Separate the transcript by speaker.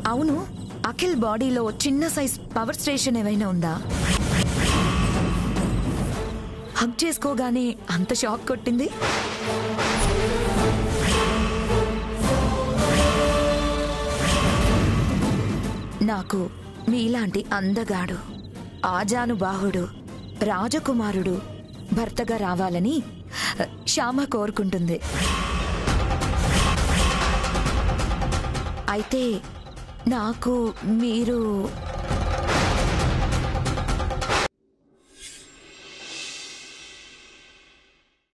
Speaker 1: అవును అఖిల్ బాడీలో చిన్న సైజ్ పవర్ స్టేషన్ ఏమైనా ఉందా హక్ చేసుకోగానే అంత షాక్ కొట్టింది నాకు మీలాంటి అందగాడు ఆజానుబాహుడు రాజకుమారుడు భర్తగా రావాలని ఆ, శ్యామ కోరుకుంటుంది అయితే నాకు మీరు